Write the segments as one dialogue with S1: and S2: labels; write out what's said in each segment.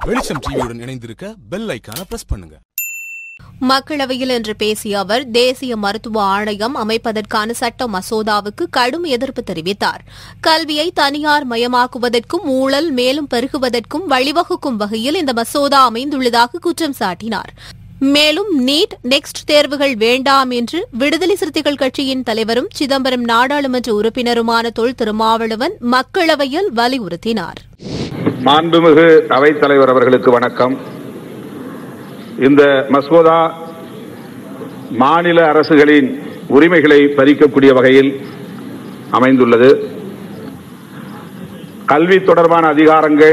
S1: வெளிச்சம் டிவியுடன் இணைந்திருக்க பெல் ஐக்கான பிரஸ் பண்ணுங்க
S2: மக்களவையில் இன்று பேசிய அவர் தேசிய மருத்துவ ஆணையம் அமைப்பதற்கான சட்ட மசோதாவுக்கு கடும் எதிர்ப்பு தெரிவித்தார் கல்வியை தனியார் மயமாக்குவதற்கும் ஊழல் மேலும் பெருகுவதற்கும் வழிவகுக்கும் வகையில் இந்த மசோதா அமைந்துள்ளதாக குற்றம் சாட்டினார் மேலும் நீட் நெக்ஸ்ட் தேர்வுகள் வேண்டாம் என்று விடுதலை சிறுத்தைகள் கட்சியின் தலைவரும் சிதம்பரம் நாடாளுமன்ற உறுப்பினருமான தொல் திருமாவளவன் மக்களவையில் வலியுறுத்தினார்
S3: மாண்புமிகு அவைத்தலைவர் அவர்களுக்கு வணக்கம் இந்த மசோதா மாநில அரசுகளின் உரிமைகளை பறிக்கக்கூடிய வகையில் அமைந்துள்ளது கல்வி தொடர்பான அதிகாரங்கள்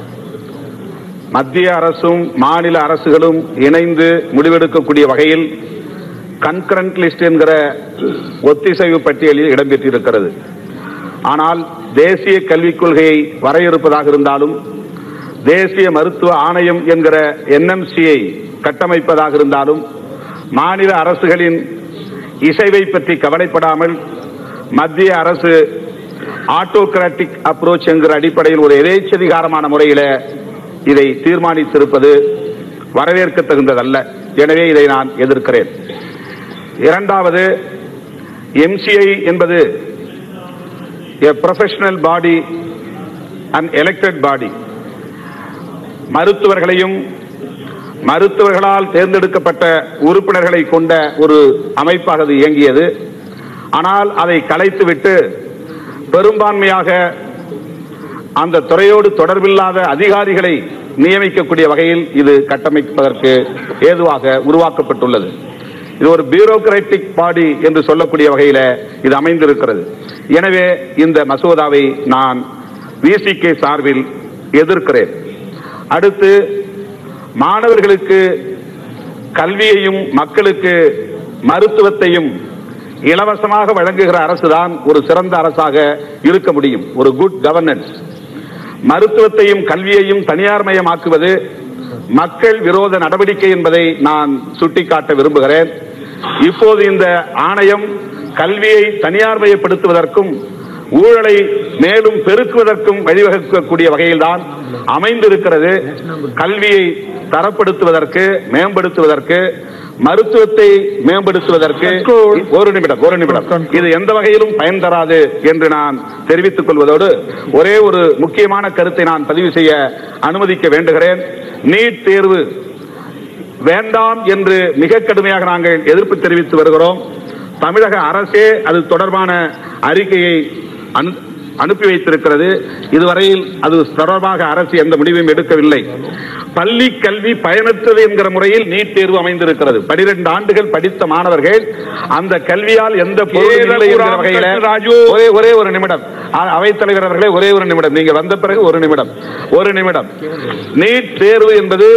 S3: மத்திய அரசும் மாநில அரசுகளும் இணைந்து முடிவெடுக்கக்கூடிய வகையில் கன்கரண்ட் லிஸ்ட் என்கிற ஒத்திசைவு பட்டியலில் இடம்பெற்றிருக்கிறது ஆனால் தேசிய கல்விக் கொள்கையை வரையறுப்பதாக இருந்தாலும் தேசிய மருத்துவ ஆணையம் என்கிற என்எம்சியை கட்டமைப்பதாக இருந்தாலும் மாநில அரசுகளின் இசைவை பற்றி கவலைப்படாமல் மத்திய அரசு ஆட்டோகிராட்டிக் அப்ரோச் என்கிற அடிப்படையில் ஒரு எதேச்சதிகாரமான முறையில் இதை தீர்மானித்திருப்பது வரவேற்க தகுந்ததல்ல எனவே இதை நான் எதிர்க்கிறேன் இரண்டாவது எம்சிஐ என்பது a professional body an elected body மருத்துவர்களையும் மருத்துவர்களால் தேர்ந்தெடுக்கப்பட்ட உறுப்பினர்களை கொண்ட ஒரு அமைப்பாக அது இயங்கியது ஆனால் அதை கலைத்துவிட்டு பெரும்பான்மையாக அந்த துறையோடு தொடர்பில்லாத அதிகாரிகளை நியமிக்கக்கூடிய வகையில் இது கட்டமைப்பதற்கு ஏதுவாக உருவாக்கப்பட்டுள்ளது இது ஒரு பியூரோகிராட்டிக் பாடி என்று சொல்லக்கூடிய வகையில இது அமைந்திருக்கிறது எனவே இந்த மசோதாவை நான் விசிகே சார்பில் எதிர்க்கிறேன் அடுத்து மாணவர்களுக்கு கல்வியையும் மக்களுக்கு மருத்துவத்தையும் இலவசமாக வழங்குகிற அரசுதான் ஒரு சிறந்த அரசாக இருக்க முடியும் ஒரு குட் கவர்னன்ஸ் மருத்துவத்தையும் கல்வியையும் தனியார்மயமாக்குவது மக்கள் விரோத நடவடிக்கை என்பதை நான் சுட்டிக்காட்ட விரும்புகிறேன் இப்போது இந்த ஆணையம் கல்வியை தனியார்மயப்படுத்துவதற்கும் ஊழலை மேலும் பெருக்குவதற்கும் வழிவகுக்கக்கூடிய வகையில்தான் அமைந்திருக்கிறது கல்வியை தரப்படுத்துவதற்கு மேம்படுத்துவதற்கு மருத்துவத்தை மேம்படுத்துவதற்கு ஒரு நிமிடம் ஒரு நிமிடம் இது எந்த வகையிலும் பயன் தராது என்று நான் தெரிவித்துக் கொள்வதோடு ஒரே ஒரு முக்கியமான கருத்தை நான் பதிவு செய்ய அனுமதிக்க வேண்டுகிறேன் நீட் தேர்வு வேண்டாம் என்று மிக கடுமையாக நாங்கள் எதிர்ப்பு தெரிவித்து வருகிறோம் தமிழக அரசே அது தொடர்பான அறிக்கையை அனு- அனுப்பி வைத்திருக்கிறது இதுவரையில் அது தொடர்பாக அரசு எந்த முடிவையும் எடுக்கவில்லை பள்ளி கல்வி பயனற்றது என்கிற முறையில் நீட் தேர்வு அமைந்திருக்கிறது பனிரெண்டு ஆண்டுகள் படித்த மாணவர்கள் அந்த கல்வியால் எந்த பொருளும் இல்லை என்கிற வகையில ஒரே ஒரே ஒரு நிமிடம் அ- அவைத்தலைவர் அவர்களே ஒரே ஒரு நிமிடம் நீங்க வந்த பிறகு ஒரு நிமிடம் ஒரு நிமிடம் நீட் தேர்வு என்பது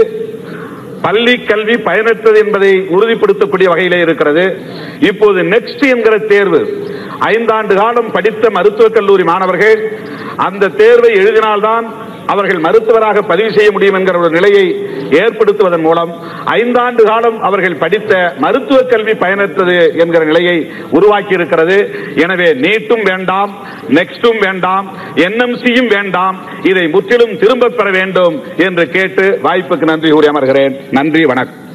S3: பள்ளி கல்வி பயனற்றது என்பதை உறுதிப்படுத்தக்கூடிய வகையிலே இருக்கிறது இப்போது நெக்ஸ்ட் என்கிற தேர்வு ஐந்தாண்டு காலம் படித்த மருத்துவக் கல்லூரி மாணவர்கள் அந்த தேர்வை எழுதினால்தான் அவர்கள் மருத்துவராக பதிவு செய்ய முடியும் என்கிற ஒரு நிலையை ஏற்படுத்துவதன் மூலம் ஐந்தாண்டு காலம் அவர்கள் படித்த மருத்துவ கல்வி பயனற்றது என்கிற நிலையை உருவாக்கி இருக்கிறது எனவே நீட்டும் வேண்டாம் நெக்ஸ்டும் வேண்டாம் என்எம்சியும் வேண்டாம் இதை முற்றிலும் திரும்பப் பெற வேண்டும் என்று கேட்டு வாய்ப்புக்கு நன்றி கூறி அமர்கிறேன் நன்றி வணக்கம்